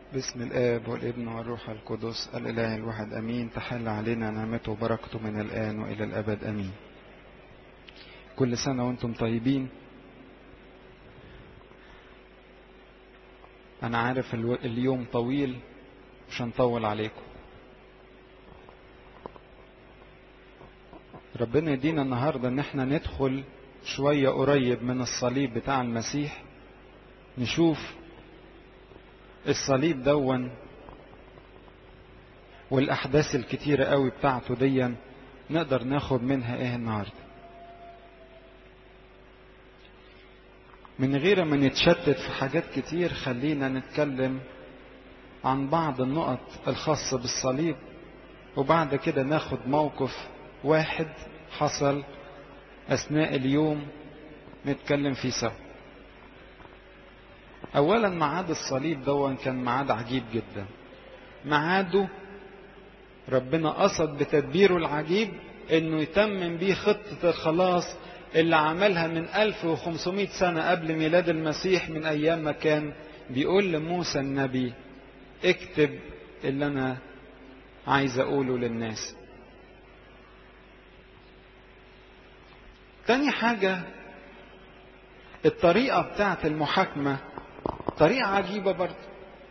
باسم الآب والابن والروح القدس الإله الواحد أمين تحل علينا نعمته وبركته من الآن وإلى الأبد أمين كل سنة وأنتم طيبين أنا عارف اليوم طويل مش هنطول عليكم ربنا يدينا النهاردة ان احنا ندخل شوية قريب من الصليب بتاع المسيح نشوف الصليب دون والاحداث الكتيرة قوي بتاعته ديا نقدر ناخد منها ايه النهاردة من غير ما نتشتت في حاجات كتير خلينا نتكلم عن بعض النقط الخاصة بالصليب وبعد كده ناخد موقف واحد حصل أثناء اليوم نتكلم فيه سوا أولا معاد الصليب دون كان معاد عجيب جدا معاده ربنا قصد بتدبيره العجيب انه يتمم بيه خطة الخلاص اللي عملها من 1500 سنة قبل ميلاد المسيح من أيام ما كان بيقول لموسى النبي اكتب اللي أنا عايز أقوله للناس تاني حاجة الطريقة بتاعت المحاكمة طريقة عجيبة برضه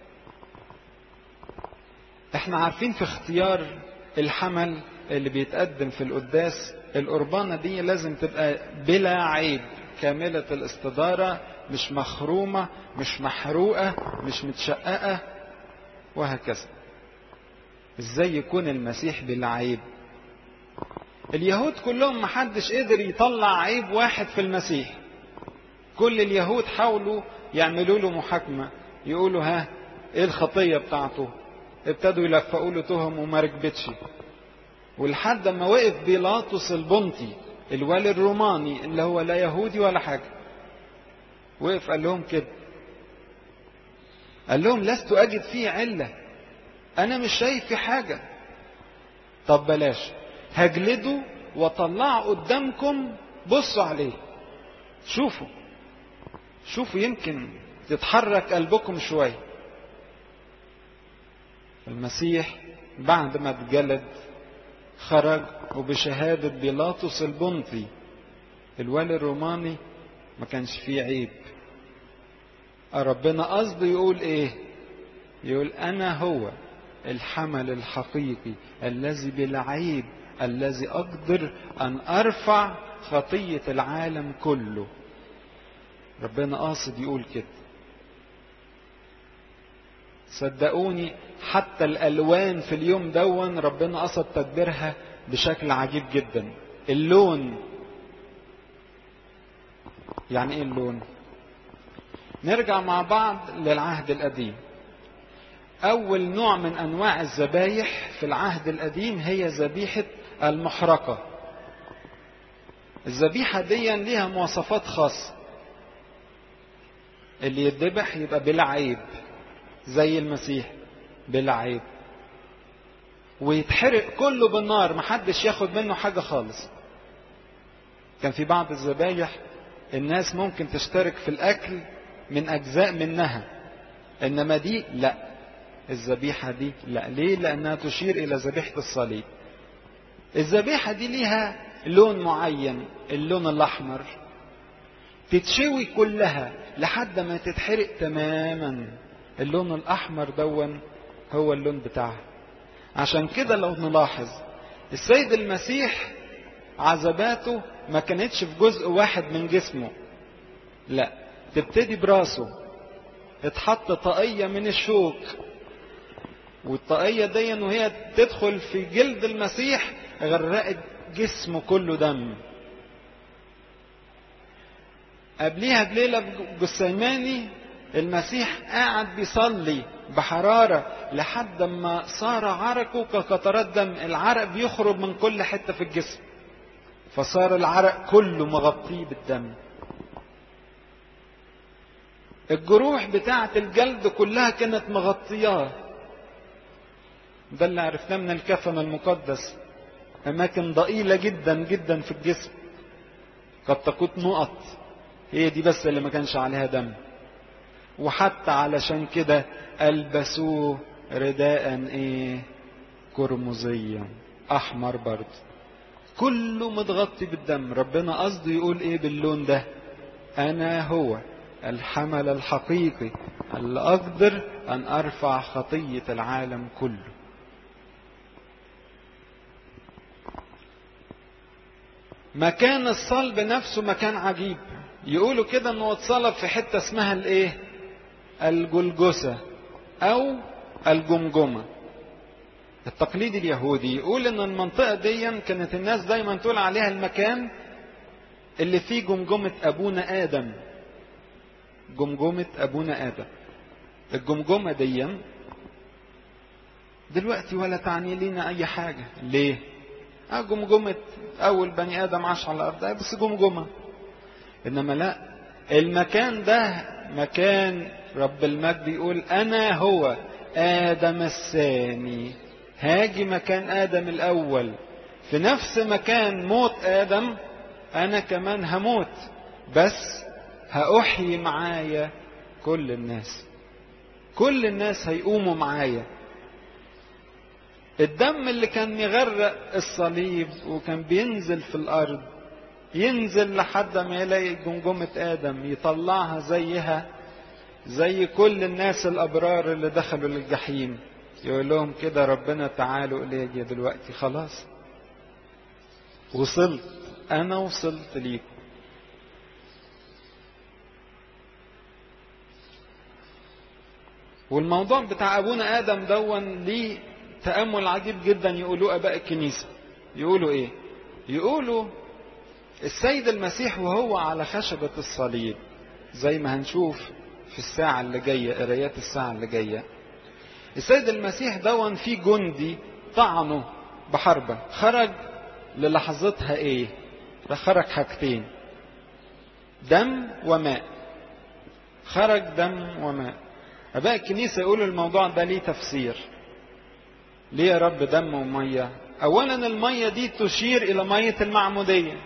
احنا عارفين في اختيار الحمل اللي بيتقدم في القداس القربانة دي لازم تبقى بلا عيب كاملة الاستدارة مش مخرومة مش محروقة مش متشققة وهكذا ازاي يكون المسيح بلا عيب اليهود كلهم محدش قدر يطلع عيب واحد في المسيح كل اليهود حاولوا يعملوا له محاكمة يقولوا ها ايه الخطية بتاعته ابتدوا يلفقوا له تهم وما ركبتش ولحد ما وقف بيلاطس البنطي الوالي الروماني اللي هو لا يهودي ولا حاجة وقف قال لهم كده قال لهم لست أجد فيه علة أنا مش شايف في حاجة طب بلاش هجلده واطلعه قدامكم بصوا عليه شوفوا شوفوا يمكن تتحرك قلبكم شوية المسيح بعد ما اتجلد خرج وبشهادة بيلاطس البنطي الوالي الروماني ما كانش فيه عيب ربنا قصده يقول ايه يقول انا هو الحمل الحقيقي الذي بلا عيب الذي اقدر ان ارفع خطية العالم كله ربنا قاصد يقول كده صدقوني حتى الالوان في اليوم دون ربنا قصد تدبيرها بشكل عجيب جدا اللون يعني ايه اللون نرجع مع بعض للعهد القديم اول نوع من انواع الذبايح في العهد القديم هي ذبيحه المحرقه الذبيحه دي ليها مواصفات خاصه اللي يذبح يبقى بلا عيب زي المسيح بلا عيب ويتحرق كله بالنار محدش ياخد منه حاجة خالص كان في بعض الذبايح الناس ممكن تشترك في الأكل من أجزاء منها إنما دي لا الذبيحة دي لا ليه لأنها تشير إلى ذبيحة الصليب الذبيحة دي ليها لون معين اللون الأحمر تتشوي كلها لحد ما تتحرق تماما اللون الأحمر دون هو اللون بتاعها عشان كده لو نلاحظ السيد المسيح عذباته ما كانتش في جزء واحد من جسمه لا تبتدي براسه اتحط طاقية من الشوك والطاقية دي وهي تدخل في جلد المسيح غرقت جسمه كله دم قبليها بليلة جسيماني المسيح قاعد بيصلي بحرارة لحد ما صار عرقه كقطرات دم العرق بيخرج من كل حتة في الجسم فصار العرق كله مغطيه بالدم الجروح بتاعة الجلد كلها كانت مغطياه ده اللي عرفناه من الكفن المقدس أماكن ضئيلة جدا جدا في الجسم قد تكون نقط هي دي بس اللي ما كانش عليها دم وحتى علشان كده ألبسوه رداء ايه كرمزيا احمر برضه كله متغطي بالدم ربنا قصده يقول ايه باللون ده انا هو الحمل الحقيقي اللي اقدر ان ارفع خطية العالم كله مكان الصلب نفسه مكان عجيب يقولوا كده انه اتصلب في حتة اسمها الايه الجلجسة او الجمجمة التقليد اليهودي يقول ان المنطقة دي كانت الناس دايما تقول عليها المكان اللي فيه جمجمة ابونا ادم جمجمة ابونا ادم الجمجمة دي دلوقتي ولا تعني لنا اي حاجة ليه اه جمجمة اول بني ادم عاش على الارض بس جمجمة انما لا المكان ده مكان رب المجد يقول انا هو ادم الثاني هاجي مكان ادم الاول في نفس مكان موت ادم انا كمان هموت بس هاحيي معايا كل الناس كل الناس هيقوموا معايا الدم اللي كان يغرق الصليب وكان بينزل في الارض ينزل لحد ما يلاقي جمجمة آدم يطلعها زيها زي كل الناس الأبرار اللي دخلوا للجحيم يقول لهم كده ربنا تعالوا إلي دلوقتي خلاص وصلت أنا وصلت ليكم والموضوع بتاع أبونا آدم دون ليه تأمل عجيب جدا يقولوه أباء الكنيسة يقولوا إيه يقولوا السيد المسيح وهو على خشبة الصليب زي ما هنشوف في الساعة اللي جاية قرايات الساعة اللي جاية السيد المسيح دون في جندي طعنه بحربة خرج للحظتها ايه خرج حاجتين دم وماء خرج دم وماء اباء الكنيسة يقولوا الموضوع ده ليه تفسير ليه يا رب دم ومية اولا المية دي تشير الى مية المعمودية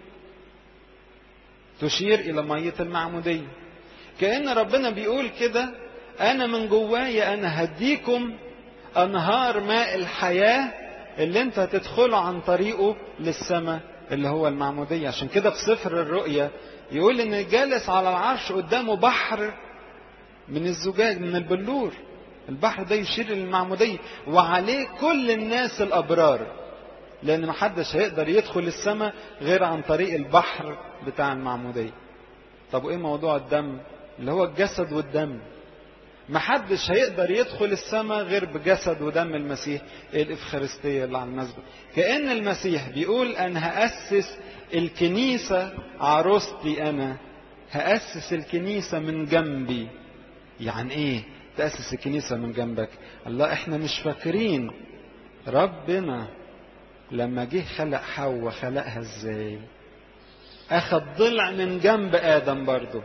تشير الى مية المعمودية كأن ربنا بيقول كده انا من جوايا انا هديكم انهار ماء الحياة اللي انت هتدخلوا عن طريقه للسماء اللي هو المعمودية عشان كده في سفر الرؤيا يقول ان جالس على العرش قدامه بحر من الزجاج من البلور البحر ده يشير للمعمودية وعليه كل الناس الأبرار لأن محدش هيقدر يدخل السماء غير عن طريق البحر بتاع المعمودية طب وإيه موضوع الدم اللي هو الجسد والدم محدش هيقدر يدخل السماء غير بجسد ودم المسيح الإفخارستية اللي على المسبح كأن المسيح بيقول أنا هأسس الكنيسة عروستي أنا هأسس الكنيسة من جنبي يعني إيه تأسس الكنيسة من جنبك الله احنا مش فاكرين ربنا لما جه خلق حواء خلقها ازاي اخد ضلع من جنب ادم برضه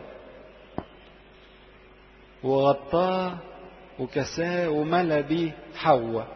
وغطاه وكساه وملى بيه حواء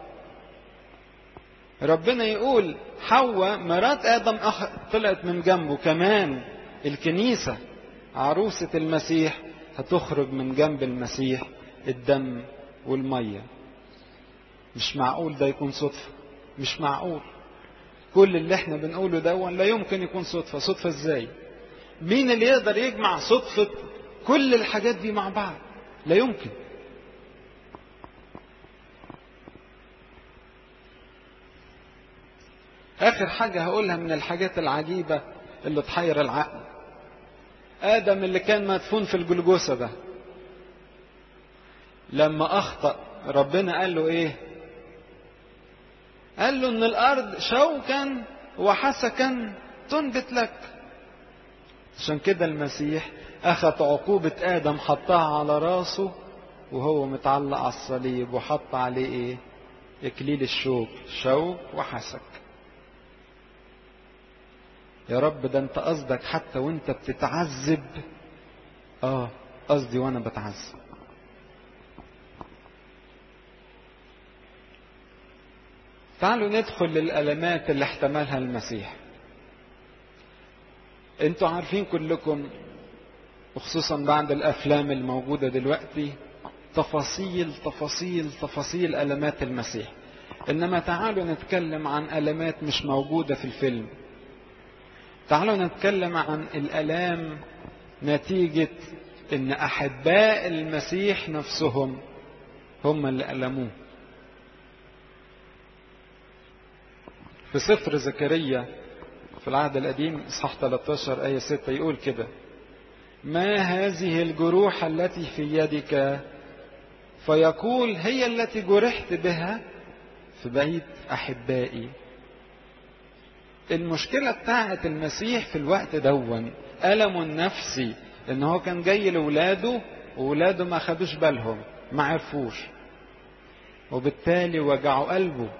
ربنا يقول حواء مرات ادم أخ... طلعت من جنبه كمان الكنيسه عروسه المسيح هتخرج من جنب المسيح الدم والميه مش معقول ده يكون صدفه مش معقول كل اللي احنا بنقوله ده لا يمكن يكون صدفه صدفه ازاي مين اللي يقدر يجمع صدفه كل الحاجات دي مع بعض لا يمكن اخر حاجه هقولها من الحاجات العجيبه اللي تحير العقل ادم اللي كان مدفون في الجلجوسه ده لما اخطا ربنا قال له ايه قال له ان الارض شوكا وحسكا تنبت لك عشان كده المسيح اخذ عقوبة ادم حطها على راسه وهو متعلق على الصليب وحط عليه ايه اكليل الشوك شوك وحسك يا رب ده انت قصدك حتى وانت بتتعذب اه قصدي وانا بتعذب تعالوا ندخل للألمات اللي احتملها المسيح انتوا عارفين كلكم وخصوصا بعد الافلام الموجوده دلوقتي تفاصيل تفاصيل تفاصيل المات المسيح انما تعالوا نتكلم عن المات مش موجوده في الفيلم تعالوا نتكلم عن الالام نتيجه ان احباء المسيح نفسهم هم اللي الموه في سفر زكريا في العهد القديم اصحاح 13 ايه 6 يقول كده ما هذه الجروح التي في يدك فيقول هي التي جرحت بها في بيت احبائي المشكلة بتاعت المسيح في الوقت دون ألمه النفسي إن هو كان جاي لولاده وولاده ما خدوش بالهم ما عرفوش وبالتالي وجعوا قلبه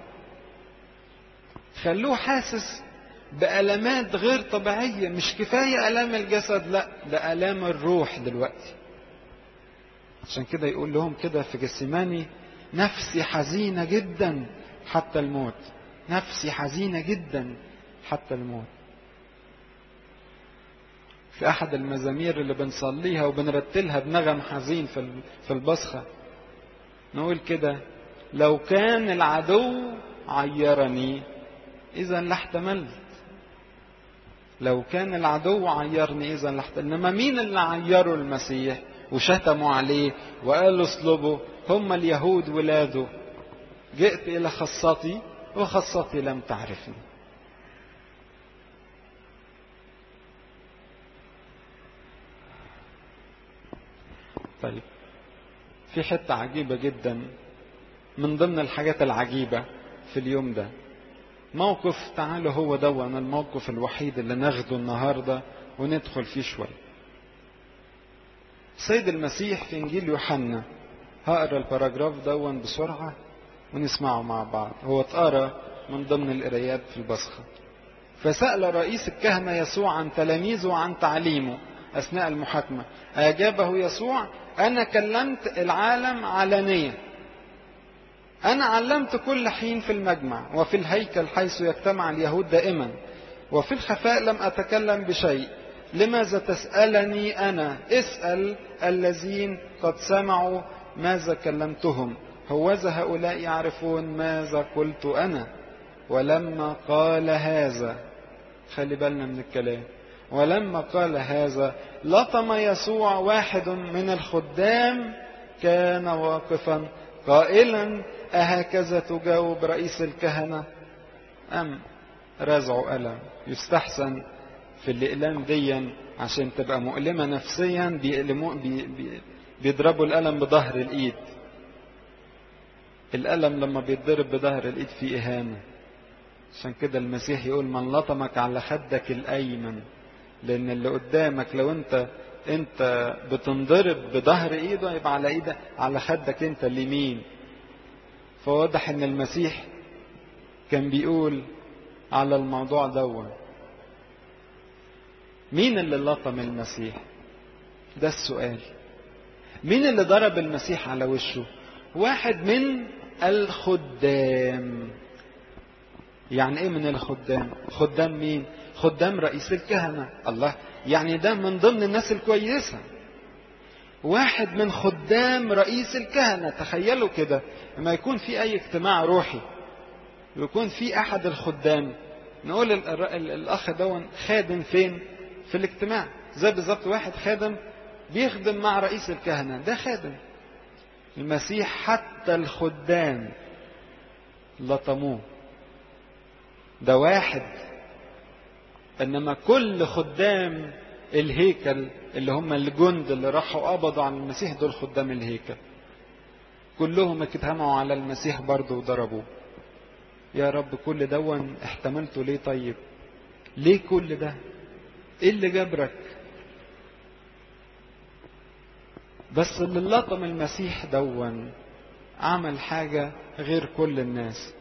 خلوه حاسس بألمات غير طبيعية مش كفاية ألام الجسد لا ده ألام الروح دلوقتي عشان كده يقول لهم كده في جسماني نفسي حزينة جدا حتى الموت نفسي حزينة جدا حتى الموت في أحد المزامير اللي بنصليها وبنرتلها بنغم حزين في البصخة نقول كده لو كان العدو عيرني إذا لاحتملت لو كان العدو عيرني إذا لاحتملت إنما مين اللي عيروا المسيح وشتموا عليه وقالوا اصلبوا هم اليهود ولاده جئت إلى خاصتي وخاصتي لم تعرفني طيب في حتة عجيبة جدا من ضمن الحاجات العجيبة في اليوم ده موقف تعالوا هو دون الموقف الوحيد اللي ناخده النهاردة وندخل فيه شوية سيد المسيح في إنجيل يوحنا هقرا الباراجراف دون بسرعة ونسمعه مع بعض هو اتقرا من ضمن القرايات في البصخة فسأل رئيس الكهنة يسوع عن تلاميذه وعن تعليمه أثناء المحاكمة أجابه يسوع أنا كلمت العالم علانية أنا علمت كل حين في المجمع وفي الهيكل حيث يجتمع اليهود دائما وفي الخفاء لم أتكلم بشيء لماذا تسألني أنا اسأل الذين قد سمعوا ماذا كلمتهم هوذا هؤلاء يعرفون ماذا قلت أنا ولما قال هذا خلي بالنا من الكلام ولما قال هذا لطم يسوع واحد من الخدام كان واقفا قائلا أهكذا تجاوب رئيس الكهنة أم رزع ألم يستحسن في الإقلام ديا عشان تبقى مؤلمة نفسيا بيقلموا بي بي بيضربوا الألم بظهر الإيد الألم لما بيتضرب بظهر الإيد في إهانة عشان كده المسيح يقول من لطمك على خدك الأيمن لأن اللي قدامك لو أنت أنت بتنضرب بظهر إيده يبقى على إيدك على خدك أنت اليمين فواضح إن المسيح كان بيقول على الموضوع دون مين اللي لطم المسيح ده السؤال مين اللي ضرب المسيح على وشه واحد من الخدام يعني ايه من الخدام خدام مين خدام رئيس الكهنة الله يعني ده من ضمن الناس الكويسة واحد من خدام رئيس الكهنة تخيلوا كده لما يكون في اي اجتماع روحي ويكون في احد الخدام نقول الاخ دون خادم فين في الاجتماع زي بالظبط واحد خادم بيخدم مع رئيس الكهنة ده خادم المسيح حتى الخدام لطموه ده واحد انما كل خدام الهيكل اللي هم الجند اللي راحوا قبضوا على المسيح دول خدام الهيكل كلهم اجتمعوا على المسيح برضه وضربوه يا رب كل دون احتملته ليه طيب ليه كل ده ايه اللي جبرك بس اللي لطم المسيح دون عمل حاجة غير كل الناس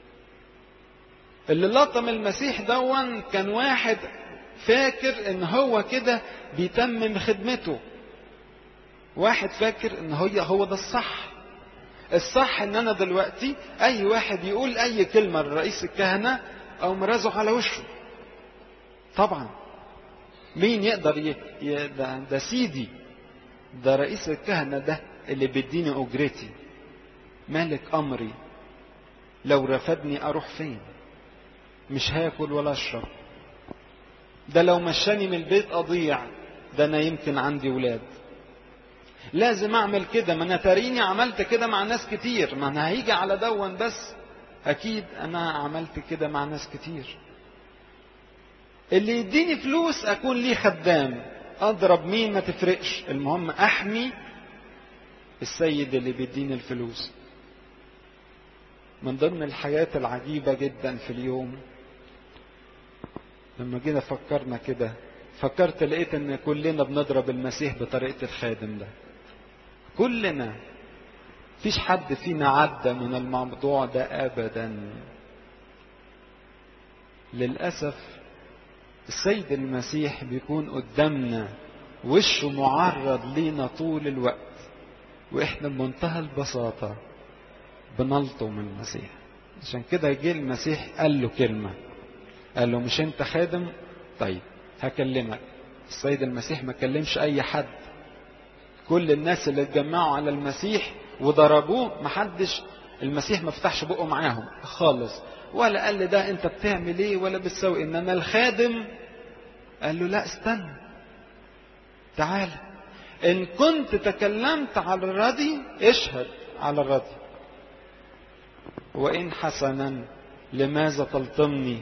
اللي لطم المسيح دون كان واحد فاكر ان هو كده بيتمم خدمته واحد فاكر ان هو هو ده الصح الصح ان انا دلوقتي اي واحد يقول اي كلمة لرئيس الكهنة او مرازه على وشه طبعا مين يقدر ي... ي... ده, ده سيدي ده رئيس الكهنة ده اللي بيديني أجرتي مالك أمري لو رفدني أروح فين مش هاكل ولا أشرب ده لو مشاني من البيت أضيع ده أنا يمكن عندي ولاد لازم أعمل كده ما أنا تاريني عملت كده مع ناس كتير ما أنا هيجي على دون بس أكيد أنا عملت كده مع ناس كتير اللي يديني فلوس أكون ليه خدام أضرب مين ما تفرقش المهم أحمي السيد اللي بيديني الفلوس من ضمن الحاجات العجيبة جدا في اليوم لما جينا فكرنا كده فكرت لقيت ان كلنا بنضرب المسيح بطريقة الخادم ده كلنا فيش حد فينا عدى من الموضوع ده ابدا للأسف السيد المسيح بيكون قدامنا وشه معرض لينا طول الوقت واحنا بمنتهى البساطة بنلطم المسيح عشان كده جه المسيح قال له كلمة قال له مش انت خادم طيب هكلمك السيد المسيح ما كلمش اي حد كل الناس اللي اتجمعوا على المسيح وضربوه محدش المسيح ما فتحش بقه معاهم خالص ولا قال لي ده انت بتعمل ايه ولا بتسوي انما الخادم قال له لا استنى تعال ان كنت تكلمت على الردي اشهد على الردي وان حسنا لماذا تلطمني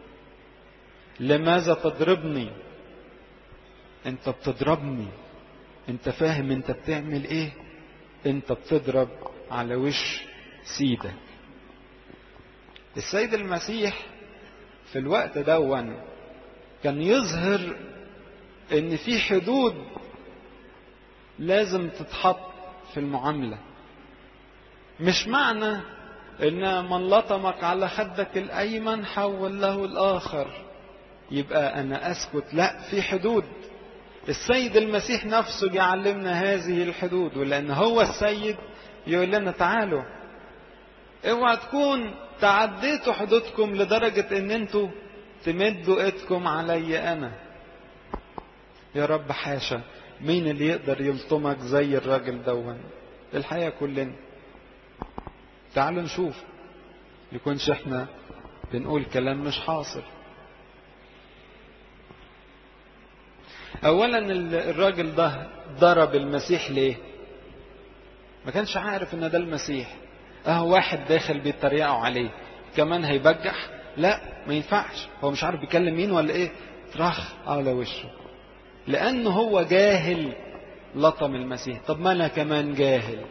لماذا تضربني انت بتضربني انت فاهم انت بتعمل ايه انت بتضرب على وش سيدك السيد المسيح في الوقت دون كان يظهر ان في حدود لازم تتحط في المعاملة مش معنى ان من لطمك على خدك الايمن حول له الاخر يبقى انا اسكت لا في حدود السيد المسيح نفسه بيعلمنا هذه الحدود ولان هو السيد يقول لنا تعالوا اوعى تكون تعديتوا حدودكم لدرجة ان انتوا تمدوا ايدكم علي انا يا رب حاشا مين اللي يقدر يلطمك زي الراجل دون الحقيقة كلنا تعالوا نشوف يكونش احنا بنقول كلام مش حاصل اولا الراجل ده ضرب المسيح ليه ما كانش عارف ان ده المسيح اهو واحد داخل بيتريقوا عليه كمان هيبجح لا ما ينفعش هو مش عارف بيكلم مين ولا ايه ترخ على وشه لانه هو جاهل لطم المسيح طب ما انا كمان جاهل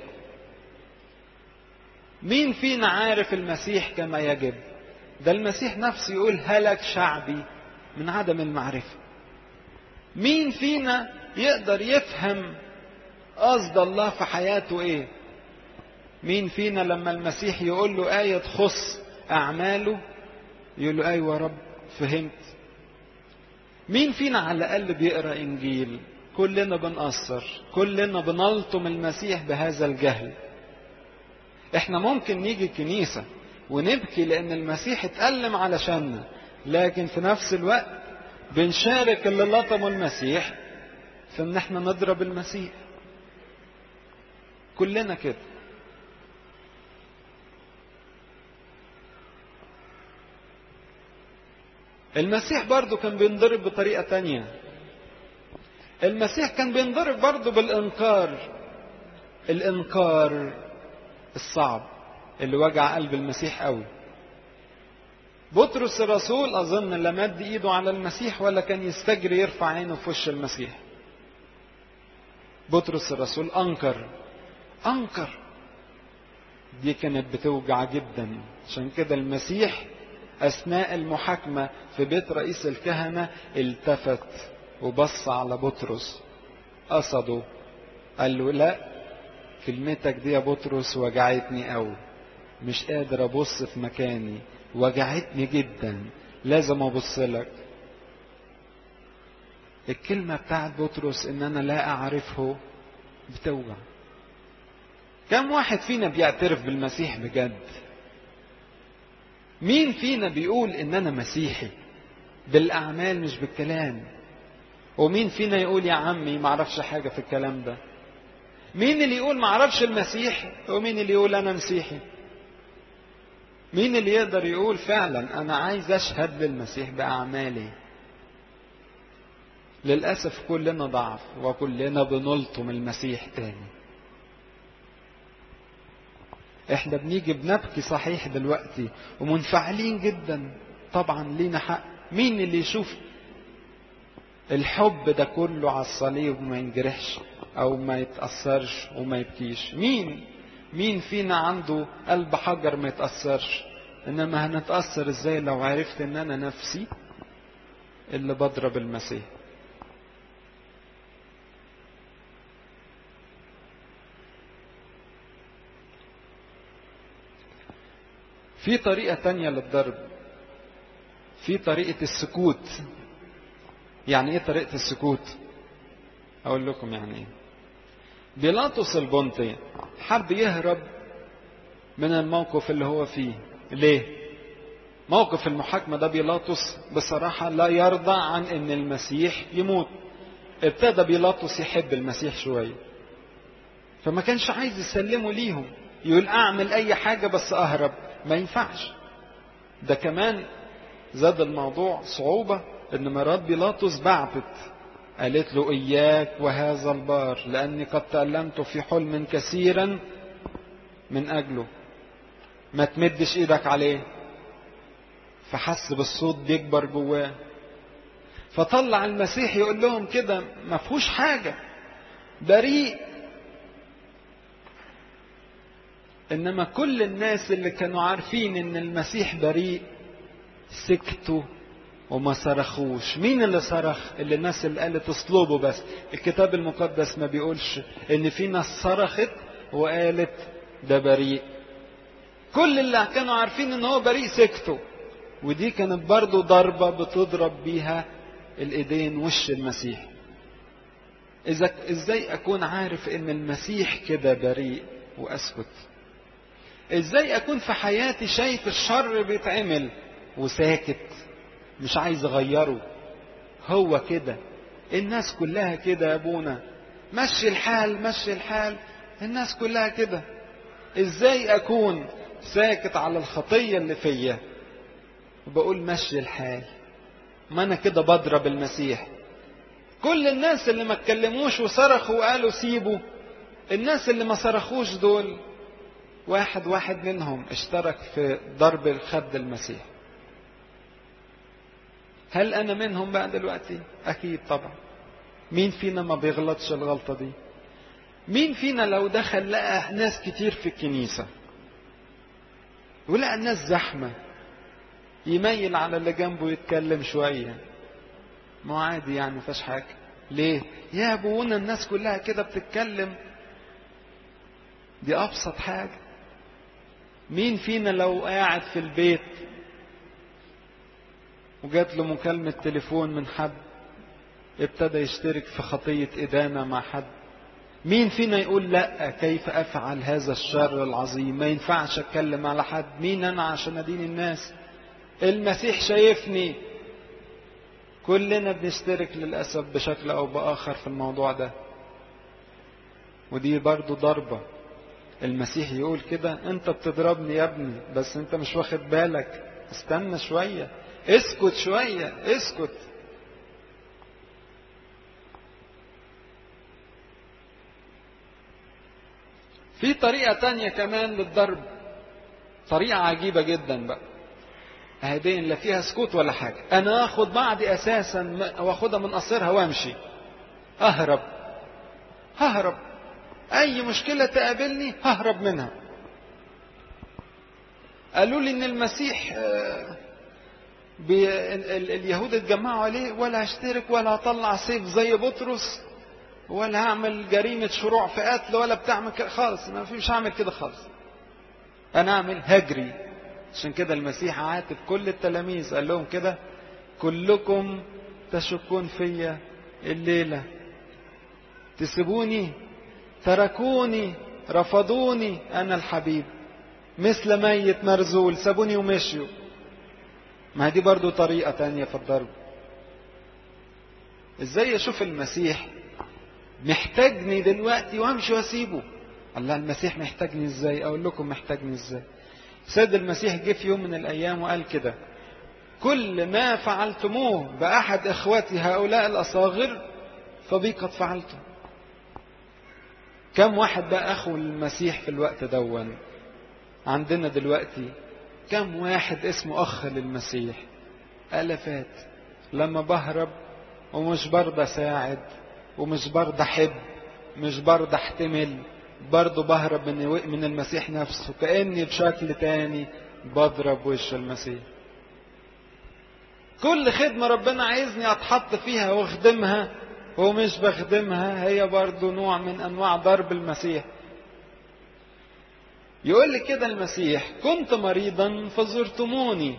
مين فينا عارف المسيح كما يجب ده المسيح نفسه يقول هلك شعبي من عدم المعرفة مين فينا يقدر يفهم قصد الله في حياته ايه مين فينا لما المسيح يقول له آية تخص أعماله يقول له أيوة رب فهمت مين فينا على الأقل بيقرأ إنجيل كلنا بنقصر كلنا بنلطم المسيح بهذا الجهل احنا ممكن نيجي الكنيسة ونبكي لأن المسيح اتألم علشاننا لكن في نفس الوقت بنشارك اللي لطموا المسيح في ان احنا نضرب المسيح كلنا كده المسيح برضو كان بينضرب بطريقة تانية المسيح كان بينضرب برضو بالإنكار الإنكار الصعب اللي وجع قلب المسيح قوي بطرس الرسول أظن لا مد إيده على المسيح ولا كان يستجري يرفع عينه في وش المسيح بطرس الرسول أنكر أنكر دي كانت بتوجع جدا عشان كده المسيح أثناء المحاكمة في بيت رئيس الكهنة التفت وبص على بطرس قصده قال له لا كلمتك دي يا بطرس وجعتني قوي مش قادر ابص في مكاني وجعتني جدا لازم ابص لك الكلمة بتاعت بطرس ان انا لا اعرفه بتوجع كم واحد فينا بيعترف بالمسيح بجد مين فينا بيقول ان انا مسيحي بالاعمال مش بالكلام ومين فينا يقول يا عمي ما اعرفش حاجة في الكلام ده مين اللي يقول ما اعرفش المسيح ومين اللي يقول انا مسيحي مين اللي يقدر يقول فعلا انا عايز اشهد للمسيح باعمالي للاسف كلنا ضعف وكلنا بنلطم المسيح تاني احنا بنيجي بنبكي صحيح دلوقتي ومنفعلين جدا طبعا لينا حق مين اللي يشوف الحب ده كله على الصليب وما ينجرحش او ما يتأثرش وما يبكيش مين مين فينا عنده قلب حجر ما يتأثرش انما هنتأثر ازاي لو عرفت ان انا نفسي اللي بضرب المسيح في طريقة تانية للضرب في طريقة السكوت يعني ايه طريقة السكوت اقول لكم يعني ايه بيلاطس البنطي حب يهرب من الموقف اللي هو فيه ليه موقف المحاكمة ده بيلاطس بصراحة لا يرضى عن ان المسيح يموت ابتدى بيلاطس يحب المسيح شوية فما كانش عايز يسلمه ليهم يقول اعمل اي حاجة بس اهرب ما ينفعش ده كمان زاد الموضوع صعوبة ان مرات بيلاطس بعتت قالت له اياك وهذا البار لاني قد تألمت في حلم كثيرا من اجله ما تمدش ايدك عليه فحس بالصوت بيكبر جواه فطلع المسيح يقول لهم كده ما فيهوش حاجة بريء انما كل الناس اللي كانوا عارفين ان المسيح بريء سكتوا وما صرخوش مين اللي صرخ اللي الناس اللي قالت اصلبوا بس الكتاب المقدس ما بيقولش ان في ناس صرخت وقالت ده بريء كل اللي كانوا عارفين ان هو بريء سكتوا ودي كانت برضو ضربة بتضرب بيها الايدين وش المسيح اذا ازاي اكون عارف ان المسيح كده بريء واسكت ازاي اكون في حياتي شايف الشر بيتعمل وساكت مش عايز اغيره هو كده الناس كلها كده يا ابونا مشي الحال مشي الحال الناس كلها كده ازاي اكون ساكت على الخطية اللي فيا وبقول مشي الحال ما انا كده بضرب المسيح كل الناس اللي ما اتكلموش وصرخوا وقالوا سيبوا الناس اللي ما صرخوش دول واحد واحد منهم اشترك في ضرب الخد المسيح هل انا منهم بقى دلوقتي اكيد طبعا مين فينا ما بيغلطش الغلطة دي مين فينا لو دخل لقى ناس كتير في الكنيسة ولقى الناس زحمة يميل على اللي جنبه يتكلم شوية ما عادي يعني مفيش حاجة ليه يا ابونا الناس كلها كده بتتكلم دي ابسط حاجة مين فينا لو قاعد في البيت وجات له مكالمة تليفون من حد ابتدى يشترك في خطية إدانة مع حد مين فينا يقول لا كيف أفعل هذا الشر العظيم ما ينفعش أتكلم على حد مين أنا عشان أدين الناس المسيح شايفني كلنا بنشترك للأسف بشكل أو بآخر في الموضوع ده ودي برضو ضربة المسيح يقول كده انت بتضربني يا ابني بس انت مش واخد بالك استنى شوية اسكت شوية اسكت في طريقة تانية كمان للضرب طريقة عجيبة جدا بقى هذه لا فيها سكوت ولا حاجة انا اخد بعضي اساسا واخدها من قصرها وامشي اهرب ههرب اي مشكلة تقابلني ههرب منها قالوا لي ان المسيح بي اليهود اتجمعوا عليه ولا هشترك ولا هطلع سيف زي بطرس ولا هعمل جريمة شروع في قتل ولا بتعمل كده خالص ما فيش هعمل كده خالص انا اعمل هجري عشان كده المسيح عاتب كل التلاميذ قال لهم كده كلكم تشكون فيا الليلة تسيبوني تركوني رفضوني انا الحبيب مثل ميت مرزول سابوني ومشيوا ما دي برضو طريقة تانية في الضرب ازاي اشوف المسيح محتاجني دلوقتي وامشي واسيبه الله المسيح محتاجني ازاي اقول لكم محتاجني ازاي سيد المسيح جه في يوم من الايام وقال كده كل ما فعلتموه باحد اخوتي هؤلاء الاصاغر فبي قد فعلته كم واحد بقى اخو المسيح في الوقت دون عندنا دلوقتي كم واحد اسمه اخ للمسيح الافات لما بهرب ومش برضى اساعد ومش برضى احب مش برضى احتمل برضه بهرب من من المسيح نفسه كاني بشكل تاني بضرب وش المسيح كل خدمه ربنا عايزني اتحط فيها واخدمها ومش بخدمها هي برضه نوع من انواع ضرب المسيح يقول لي كده المسيح كنت مريضا فزرتموني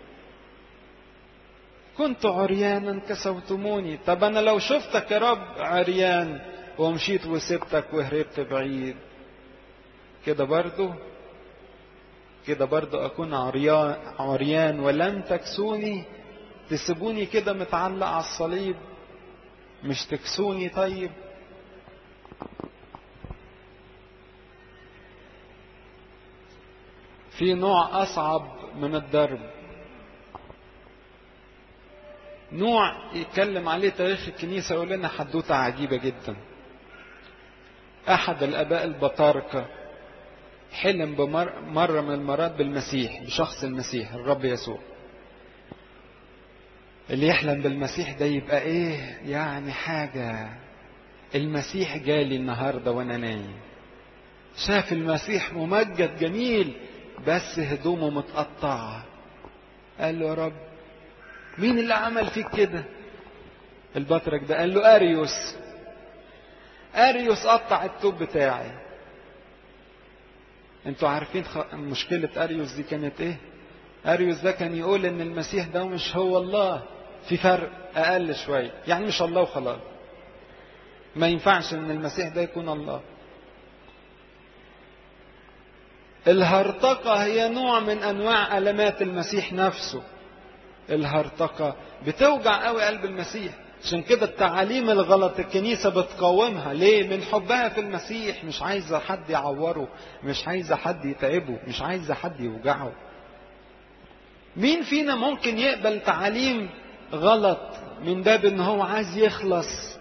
كنت عريانا كسوتموني طب انا لو شفتك يا رب عريان ومشيت وسبتك وهربت بعيد كده برضو كده برضو اكون عريان, عريان ولم تكسوني تسيبوني كده متعلق على الصليب مش تكسوني طيب في نوع اصعب من الضرب نوع يتكلم عليه تاريخ الكنيسة يقول لنا حدوتة عجيبة جدا أحد الآباء البطاركة حلم بمر مرة من المرات بالمسيح بشخص المسيح الرب يسوع اللي يحلم بالمسيح ده يبقى ايه يعني حاجة المسيح جالي النهاردة وانا نايم شاف المسيح ممجد جميل بس هدومه متقطعة قال له يا رب مين اللي عمل فيك كده البطرك ده قال له اريوس اريوس قطع التوب بتاعي انتوا عارفين خ... مشكلة اريوس دي كانت ايه اريوس ده كان يقول ان المسيح ده مش هو الله في فرق اقل شوية يعني مش الله وخلاص ما ينفعش ان المسيح ده يكون الله الهرطقة هي نوع من انواع المات المسيح نفسه الهرطقة بتوجع قوي قلب المسيح عشان كده التعاليم الغلط الكنيسة بتقاومها ليه من حبها في المسيح مش عايزة حد يعوره مش عايزة حد يتعبه مش عايزة حد يوجعه مين فينا ممكن يقبل تعاليم غلط من باب ان هو عايز يخلص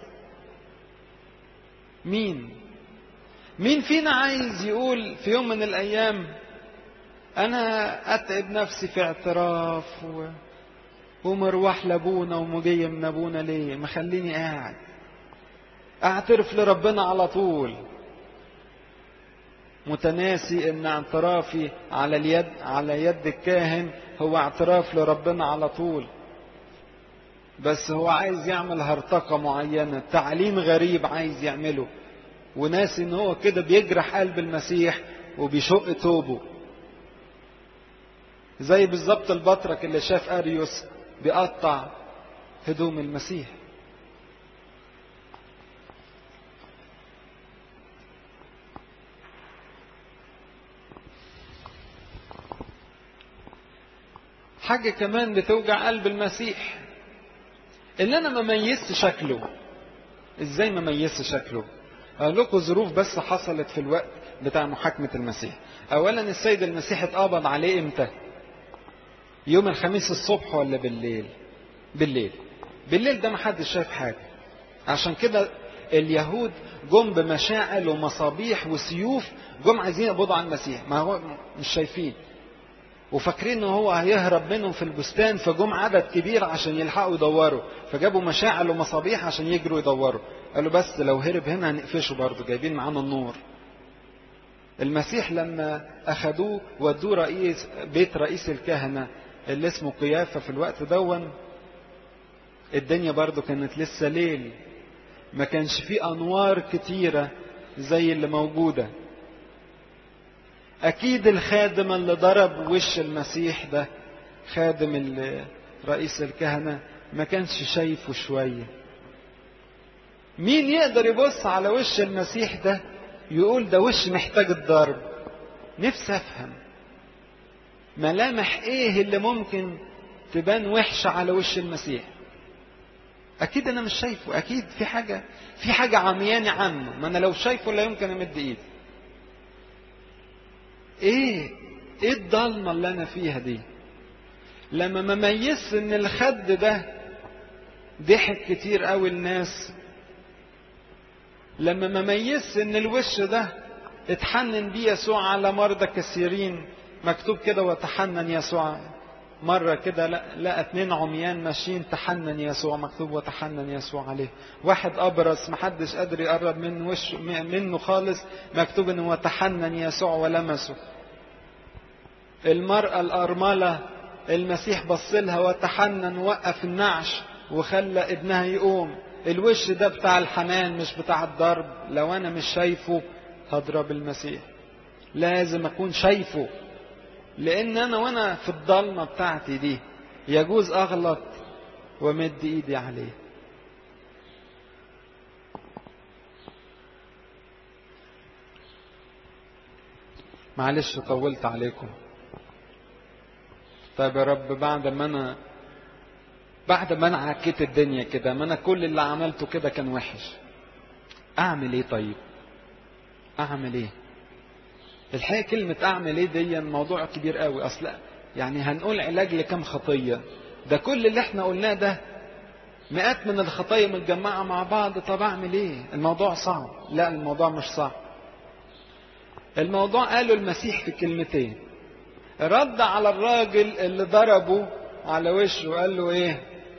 مين مين فينا عايز يقول في يوم من الايام انا اتعب نفسي في اعتراف و... ومروح لابونا ومجي من ابونا ليه مخليني قاعد اعترف لربنا على طول متناسي ان اعترافي على اليد على يد الكاهن هو اعتراف لربنا على طول بس هو عايز يعمل هرطقة معينة تعليم غريب عايز يعمله وناسي ان هو كده بيجرح قلب المسيح وبيشق توبه زي بالظبط البطرك اللي شاف اريوس بيقطع هدوم المسيح حاجة كمان بتوجع قلب المسيح ان انا ما ميزت شكله ازاي ما ميزت شكله اقول لكم ظروف بس حصلت في الوقت بتاع محاكمة المسيح اولا السيد المسيح اتقبض عليه امتى يوم الخميس الصبح ولا بالليل بالليل بالليل ده محدش شايف حاجة عشان كده اليهود جم بمشاعل ومصابيح وسيوف جم عايزين يقبضوا على المسيح ما هو مش شايفين وفاكرين ان هو هيهرب منهم في البستان فجم عدد كبير عشان يلحقوا يدوروا فجابوا مشاعل ومصابيح عشان يجروا يدوروا قالوا بس لو هرب هنا هنقفشه برضه جايبين معانا النور المسيح لما اخدوه ودوه رئيس بيت رئيس الكهنه اللي اسمه قيافه في الوقت دون الدنيا برضه كانت لسه ليل ما كانش فيه انوار كتيره زي اللي موجوده اكيد الخادم اللي ضرب وش المسيح ده خادم رئيس الكهنه ما كانش شايفه شويه مين يقدر يبص على وش المسيح ده يقول ده وش محتاج الضرب نفسي افهم ملامح ايه اللي ممكن تبان وحشه على وش المسيح اكيد انا مش شايفه اكيد في حاجه في حاجه عمياني عنه ما انا لو شايفه لا يمكن امد ايدي ايه ايه الضلمه اللي انا فيها دي لما ما ميزت ان الخد ده ضحك كتير قوي الناس لما ما ميزت ان الوش ده اتحنن بيه يسوع على مرضى كثيرين مكتوب كده وتحنن يسوع مرة كده لقى اتنين عميان ماشيين تحنن يسوع مكتوب وتحنن يسوع عليه واحد أبرص محدش قادر يقرب من وش منه خالص مكتوب انه وتحنن يسوع ولمسه المرأة الأرملة المسيح بص لها وتحنن وقف النعش وخلى ابنها يقوم الوش ده بتاع الحنان مش بتاع الضرب لو انا مش شايفه هضرب المسيح لازم اكون شايفه لان انا وانا في الضلمه بتاعتي دي يجوز اغلط ومد ايدي عليه معلش طولت عليكم طيب يا رب بعد ما انا بعد ما انا عكيت الدنيا كده ما انا كل اللي عملته كده كان وحش اعمل ايه طيب اعمل ايه الحقيقه كلمه اعمل ايه دي موضوع كبير قوي اصل يعني هنقول علاج لكم خطيه ده كل اللي احنا قلناه ده مئات من الخطايا متجمعه مع بعض طب اعمل ايه الموضوع صعب لا الموضوع مش صعب الموضوع قاله المسيح في كلمتين رد على الراجل اللي ضربه على وشه وقال له ايه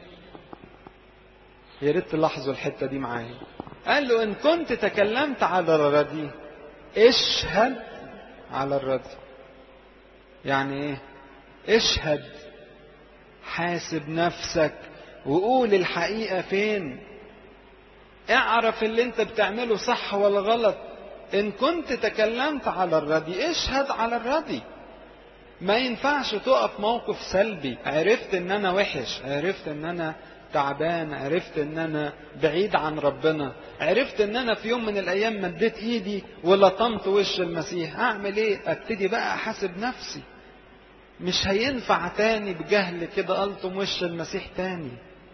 يا ريت تلاحظوا الحته دي معايا قال له ان كنت تكلمت على الردي اشهد على الردي يعني ايه اشهد حاسب نفسك وقول الحقيقه فين اعرف اللي انت بتعمله صح ولا غلط ان كنت تكلمت على الردي اشهد على الردي ما ينفعش تقف موقف سلبي عرفت ان انا وحش عرفت ان انا تعبان عرفت ان انا بعيد عن ربنا عرفت ان انا في يوم من الايام مديت ايدي ولطمت وش المسيح اعمل ايه ابتدي بقى احاسب نفسي مش هينفع تاني بجهل كده الطم وش المسيح تاني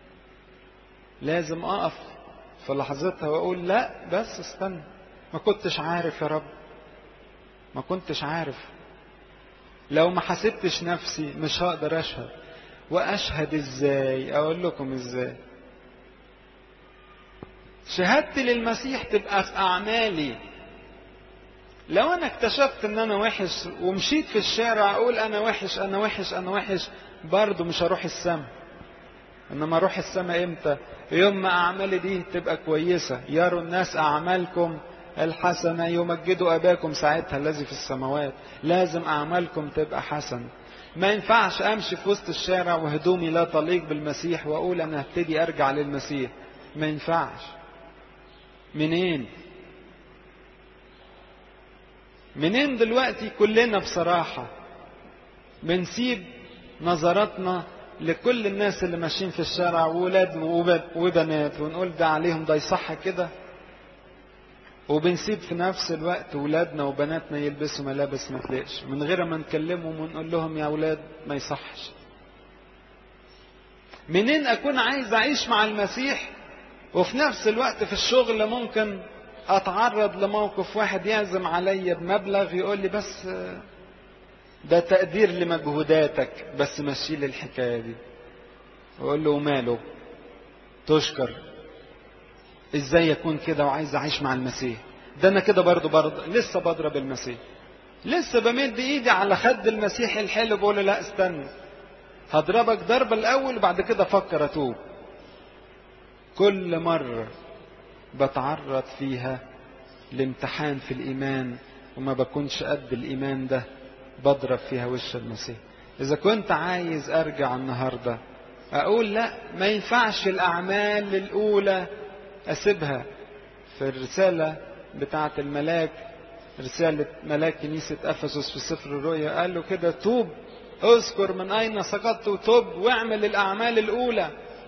لازم اقف في لحظتها واقول لا بس استنى ما كنتش عارف يا رب ما كنتش عارف لو ما حسبتش نفسي مش هقدر اشهد واشهد ازاي اقول لكم ازاي شهادتي للمسيح تبقى في اعمالي لو انا اكتشفت ان انا وحش ومشيت في الشارع اقول انا وحش انا وحش انا وحش برضه مش هروح السما انما اروح السما امتى يوم ما اعمالي دي تبقى كويسه يروا الناس اعمالكم الحسنة يمجدوا أباكم ساعتها الذي في السماوات لازم أعمالكم تبقى حسن ما ينفعش أمشي في وسط الشارع وهدومي لا تليق بالمسيح وأقول أنا هبتدي أرجع للمسيح ما ينفعش منين منين دلوقتي كلنا بصراحة بنسيب نظراتنا لكل الناس اللي ماشيين في الشارع وولاد وبنات ونقول ده عليهم ده يصح كده وبنسيب في نفس الوقت ولادنا وبناتنا يلبسوا ملابس ما تليقش من غير ما نكلمهم ونقول لهم يا اولاد ما يصحش منين اكون عايز اعيش مع المسيح وفي نفس الوقت في الشغل ممكن اتعرض لموقف واحد يعزم عليا بمبلغ يقول لي بس ده تقدير لمجهوداتك بس مشي لي الحكايه دي اقول له ماله تشكر ازاي يكون كده وعايز اعيش مع المسيح ده انا كده برضه برضه لسه بضرب المسيح لسه بمد ايدي على خد المسيح الحلو بقول له لا استنى هضربك ضربه الاول وبعد كده افكر اتوب كل مره بتعرض فيها لامتحان في الايمان وما بكونش قد الايمان ده بضرب فيها وش المسيح اذا كنت عايز ارجع النهارده اقول لا ما ينفعش الاعمال الاولى اسيبها في الرسالة بتاعة الملاك رسالة ملاك كنيسة أفسس في سفر الرؤيا قال له كده توب اذكر من أين سقطت وتوب واعمل الأعمال الأولى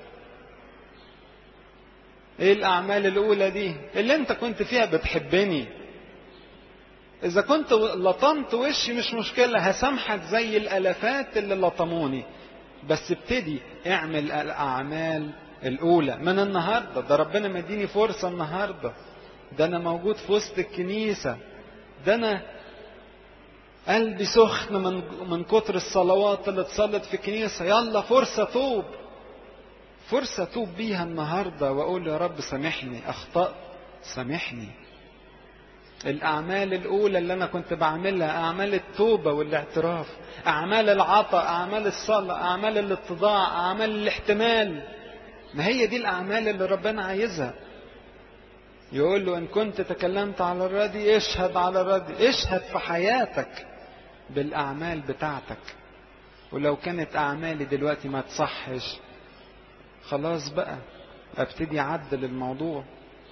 ايه الأعمال الأولى دي اللي انت كنت فيها بتحبني إذا كنت لطمت وشي مش مشكلة هسامحك زي الألفات اللي لطموني بس ابتدي اعمل الأعمال الأولى من النهاردة ده ربنا مديني فرصة النهاردة ده أنا موجود في وسط الكنيسة ده أنا قلبي سخن من من كتر الصلوات اللي اتصلت في الكنيسة يلا فرصة توب فرصة توب بيها النهاردة وأقول يا رب سامحني أخطأت سامحني الأعمال الأولى اللي أنا كنت بعملها أعمال التوبة والاعتراف أعمال العطاء أعمال الصلاة أعمال الاتضاع أعمال الاحتمال ما هي دي الأعمال اللي ربنا عايزها يقول له إن كنت تكلمت على الردي اشهد على الردي اشهد في حياتك بالأعمال بتاعتك ولو كانت أعمالي دلوقتي ما تصحش خلاص بقى ابتدي أعدل الموضوع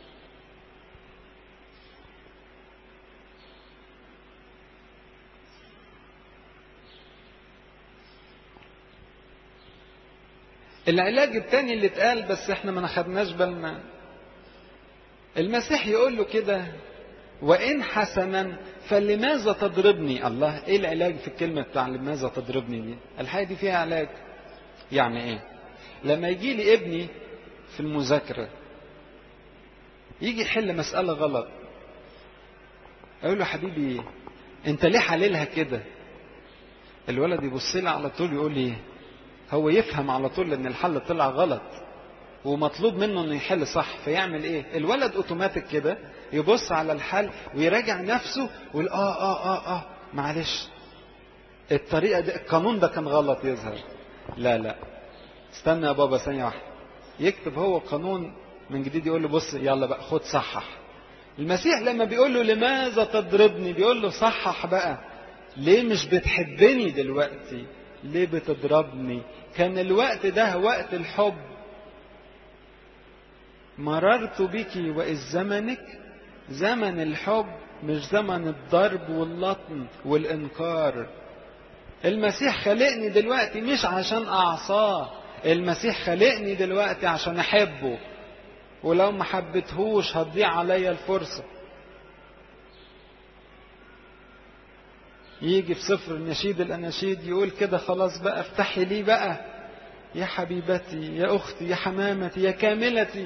العلاج التاني اللي اتقال بس احنا ما خدناش بالنا المسيح يقول له كده وإن حسنا فلماذا تضربني الله ايه العلاج في الكلمة بتاع لماذا تضربني دي الحاجة دي فيها علاج يعني ايه لما يجي لي ابني في المذاكرة يجي يحل مسألة غلط اقول له حبيبي انت ليه حللها كده الولد يبص لي على طول يقول لي هو يفهم على طول ان الحل طلع غلط ومطلوب منه انه يحل صح فيعمل ايه الولد اوتوماتيك كده يبص على الحل ويراجع نفسه ويقول اه اه اه اه معلش الطريقه دي القانون ده كان غلط يظهر لا لا استنى يا بابا ثانيه واحده يكتب هو قانون من جديد يقول له بص يلا بقى خد صحح المسيح لما بيقول له لماذا تضربني بيقول له صحح بقى ليه مش بتحبني دلوقتي ليه بتضربني كان الوقت ده وقت الحب مررت بك وإذ زمنك زمن الحب مش زمن الضرب واللطم والإنكار المسيح خلقني دلوقتي مش عشان أعصاه المسيح خلقني دلوقتي عشان أحبه ولو ما حبتهوش هتضيع عليا الفرصة يجي في سفر النشيد الأناشيد يقول كده خلاص بقى افتحي لي بقى يا حبيبتي يا أختي يا حمامتي يا كاملتي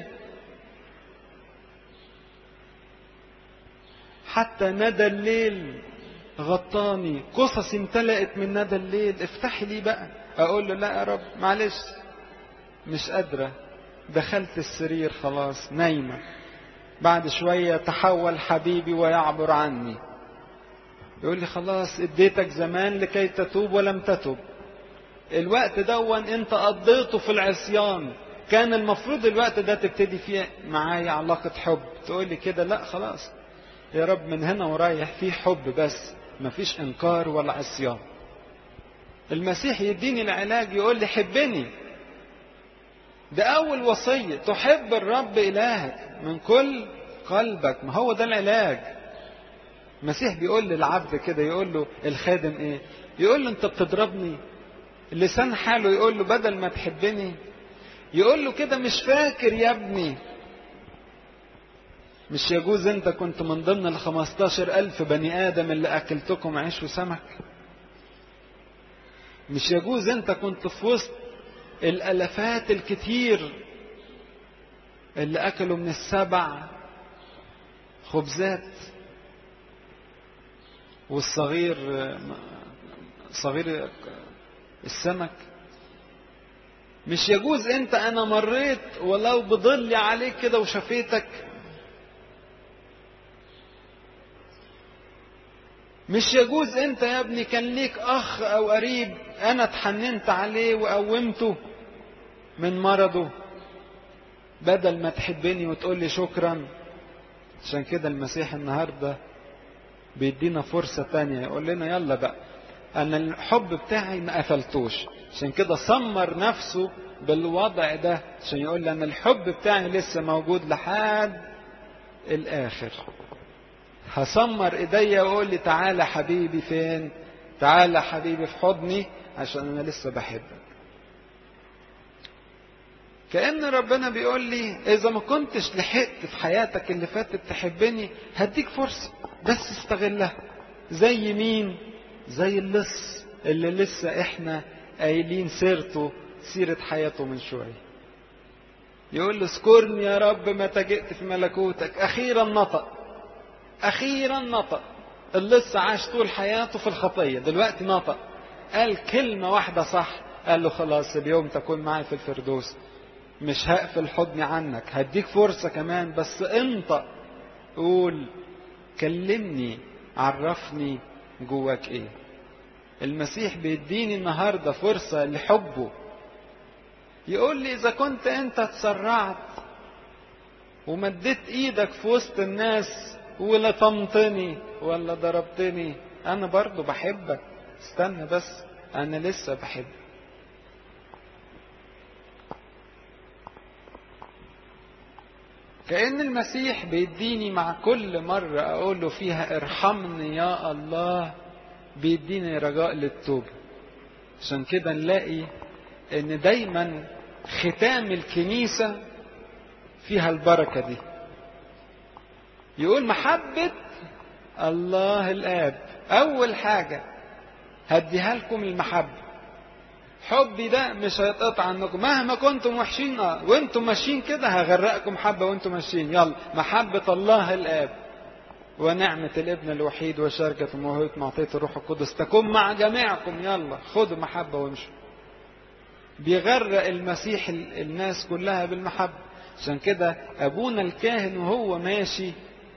حتى ندى الليل غطاني قصص امتلأت من ندى الليل افتحي لي بقى اقول له لا يا رب معلش مش قادرة دخلت السرير خلاص نايمة بعد شوية تحول حبيبي ويعبر عني يقول لي خلاص اديتك زمان لكي تتوب ولم تتوب الوقت دون انت قضيته في العصيان كان المفروض الوقت ده تبتدي فيه معايا علاقة حب تقول لي كده لا خلاص يا رب من هنا ورايح في حب بس مفيش انكار ولا عصيان المسيح يديني العلاج يقول لي حبني ده اول وصية تحب الرب الهك من كل قلبك ما هو ده العلاج المسيح بيقول للعبد كده يقول له الخادم ايه يقول له انت بتضربني لسان حاله يقول له بدل ما تحبني يقول له كده مش فاكر يا ابني مش يجوز انت كنت من ضمن ال 15 ألف بني آدم اللي أكلتكم عيش وسمك مش يجوز انت كنت في وسط الألفات الكتير اللي أكلوا من السبع خبزات والصغير صغير السمك مش يجوز انت انا مريت ولو بضل عليك كده وشفيتك مش يجوز انت يا ابني كان ليك اخ او قريب انا اتحننت عليه وقومته من مرضه بدل ما تحبني وتقول لي شكرا عشان كده المسيح النهارده بيدينا فرصة تانية يقول لنا يلا بقى أنا الحب بتاعي ما قفلتوش عشان كده سمر نفسه بالوضع ده عشان يقول لي أنا الحب بتاعي لسه موجود لحد الآخر هسمر ايديا واقول لي تعالى حبيبي فين تعالى حبيبي في حضني عشان انا لسه بحبك كأن ربنا بيقول لي إذا ما كنتش لحقت في حياتك اللي فاتت تحبني هديك فرصة بس استغلها زي مين؟ زي اللص اللي لسه إحنا قايلين سيرته سيرة حياته من شوية يقول له اذكرني يا رب متى جئت في ملكوتك اخيرا نطق اخيرا نطق اللي لسه عاش طول حياته في الخطيه دلوقتي نطق قال كلمه واحده صح قال له خلاص اليوم تكون معي في الفردوس مش هقفل حضني عنك هديك فرصه كمان بس انطق قول كلمني عرفني جواك ايه المسيح بيديني النهارده فرصه لحبه يقول لي اذا كنت انت اتسرعت ومديت ايدك في وسط الناس ولطمتني ولا ضربتني انا برضو بحبك استنى بس انا لسه بحبك كأن المسيح بيديني مع كل مرة أقول له فيها ارحمني يا الله بيديني رجاء للتوبة عشان كده نلاقي ان دايما ختام الكنيسة فيها البركة دي يقول محبة الله الآب أول حاجة هديها لكم المحبة حبي ده مش هيتقطع عنكم مهما كنتم وحشين وانتم ماشيين كده هغرقكم محبة وانتم ماشيين يلا محبة الله الآب ونعمة الابن الوحيد وشركة موهبة معطية الروح القدس تكون مع جميعكم يلا خدوا محبة وامشوا بيغرق المسيح الناس كلها بالمحبة عشان كده أبونا الكاهن وهو ماشي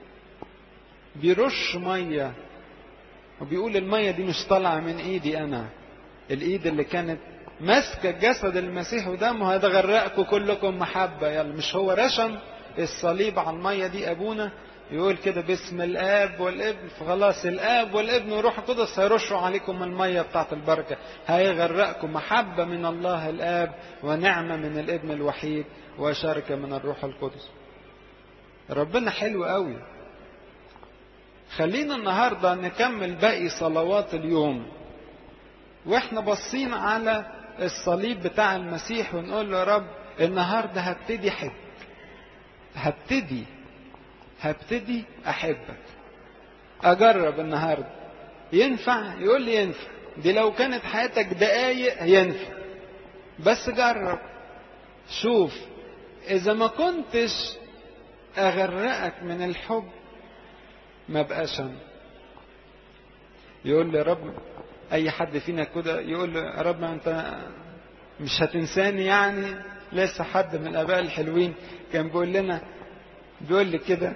بيرش مية وبيقول المية دي مش طالعة من إيدي أنا الإيد اللي كانت ماسكة جسد المسيح ودمه هتغرقكم كلكم محبة يلا مش هو رشم الصليب على المية دي أبونا يقول كده باسم الاب والابن فخلاص الاب والابن والروح القدس هيرشوا عليكم الميه بتاعت البركه هيغرقكم محبه من الله الاب ونعمه من الابن الوحيد وشركه من الروح القدس ربنا حلو قوي خلينا النهارده نكمل باقي صلوات اليوم واحنا باصين على الصليب بتاع المسيح ونقول له يا رب النهارده هبتدي احب هبتدي هبتدي احبك اجرب النهارده ينفع يقول لي ينفع دي لو كانت حياتك دقايق ينفع بس جرب شوف اذا ما كنتش اغرقك من الحب ما بقاش انا يقول لي رب اي حد فينا كده يقول له يا رب ما انت مش هتنساني يعني لسه حد من الاباء الحلوين كان بيقول لنا بيقول لي كده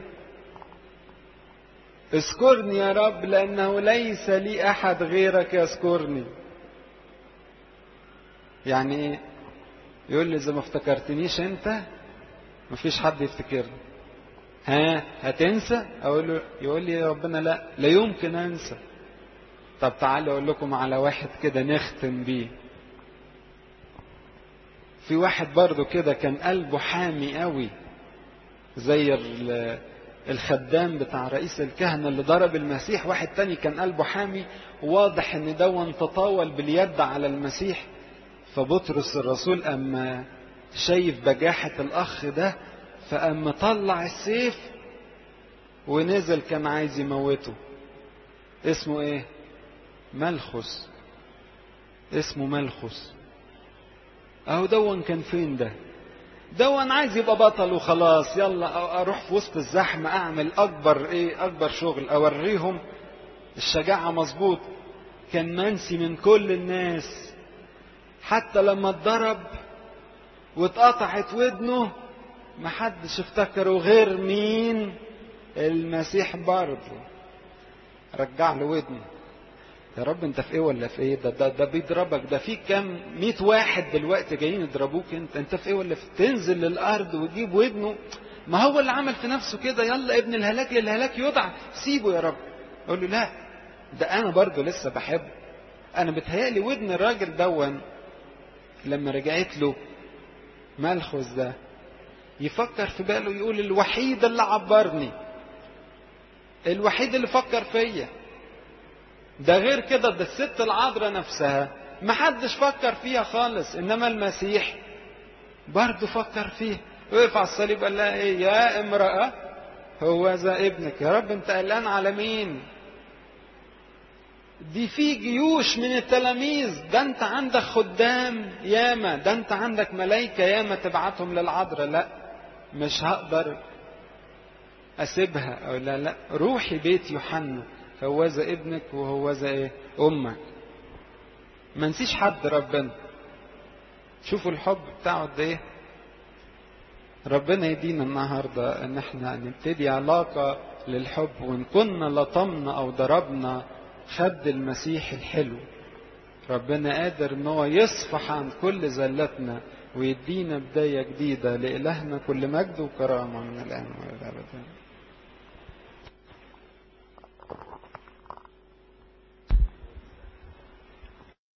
اذكرني يا رب لأنه ليس لي أحد غيرك يذكرني يعني ايه يقول لي إذا ما افتكرتنيش أنت مفيش حد يفتكرني ها هتنسى أقول له يقول لي يا ربنا لا لا يمكن أنسى طب تعالوا أقول لكم على واحد كده نختم بيه في واحد برضه كده كان قلبه حامي قوي زي الخدام بتاع رئيس الكهنة اللي ضرب المسيح واحد تاني كان قلبه حامي واضح ان دون تطاول باليد على المسيح فبطرس الرسول اما شايف بجاحة الاخ ده فاما طلع السيف ونزل كان عايز يموته اسمه ايه ملخص اسمه ملخص اهو دون كان فين ده دون عايز يبقى بطل وخلاص يلا اروح في وسط الزحمه اعمل اكبر ايه اكبر شغل اوريهم الشجاعه مظبوط كان منسي من كل الناس حتى لما اتضرب واتقطعت ودنه محدش افتكره غير مين المسيح برضه رجع له ودنه يا رب انت في ايه ولا في ايه ده ده, ده بيضربك ده في كام مئة واحد دلوقتي جايين يضربوك انت انت في ايه ولا في تنزل للارض وتجيب ودنه ما هو اللي عمل في نفسه كده يلا ابن الهلاك للهلاك يدعى سيبه يا رب اقول له لا ده انا برضه لسه بحبه انا بتهيألي ودن الراجل دون لما رجعت له ملخص ده يفكر في باله يقول الوحيد اللي عبرني الوحيد اللي فكر فيا ده غير كده ده الست العذراء نفسها ما حدش فكر فيها خالص انما المسيح برضه فكر فيه وقف على الصليب قال لها ايه يا امرأة هو ذا ابنك يا رب انت قلقان على مين دي في جيوش من التلاميذ ده انت عندك خدام ياما ده انت عندك ملايكة ياما تبعتهم للعذراء لا مش هقدر اسيبها او لا لا روحي بيت يوحنا هوذا ابنك وهوذا ايه امك ما نسيش حد ربنا شوفوا الحب بتاعه قد ايه ربنا يدينا النهارده ان احنا نبتدي علاقه للحب وان كنا لطمنا او ضربنا خد المسيح الحلو ربنا قادر ان هو يصفح عن كل زلتنا ويدينا بدايه جديده لالهنا كل مجد وكرامه من الان والى الابد